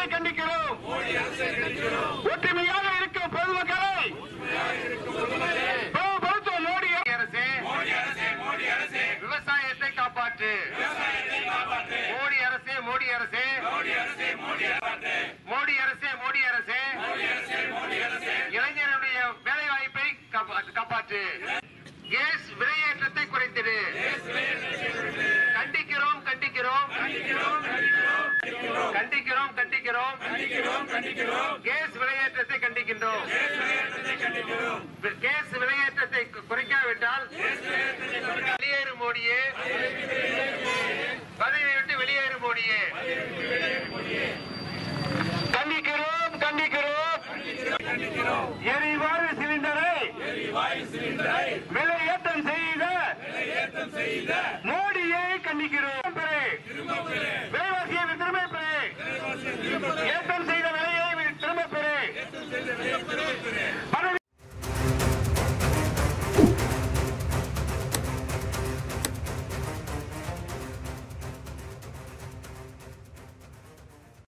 அரசை கண்டிக்கிறோம் ஒற்றுமையாக இருக்கும் பொதுமக்களை பிளவுபடுத்தும் மோடி அரசே விவசாயத்தை காப்பாற்று மோடி அரசே மோடி அரசே மோடி அரசே மோடி அரசே இளைஞருடைய வேலை வாய்ப்பை காப்பாற்று கேஸ் விலையேற்றத்தை குறைத்திடு கண்டிக்கிறோம் கண்டிக்கிறோம் கண்டிக்கிறோம் கண்டிக்கிறோம் கேஸ் விலையேற்றத்தை கண்டிக்கின்றோம் கேஸ் விலையேற்றத்தை கு- குறைக்காவிட்டால் வெளியேறு மோடியே பதவியை விட்டு வெளியேறு மோடியே கண்டிக்கிறோம் கண்டிக்கிறோம் எரிவாயு சிலிண்டரை விலை ஏற்றம் செய்த மோடியை கண்டிக்கிறோம்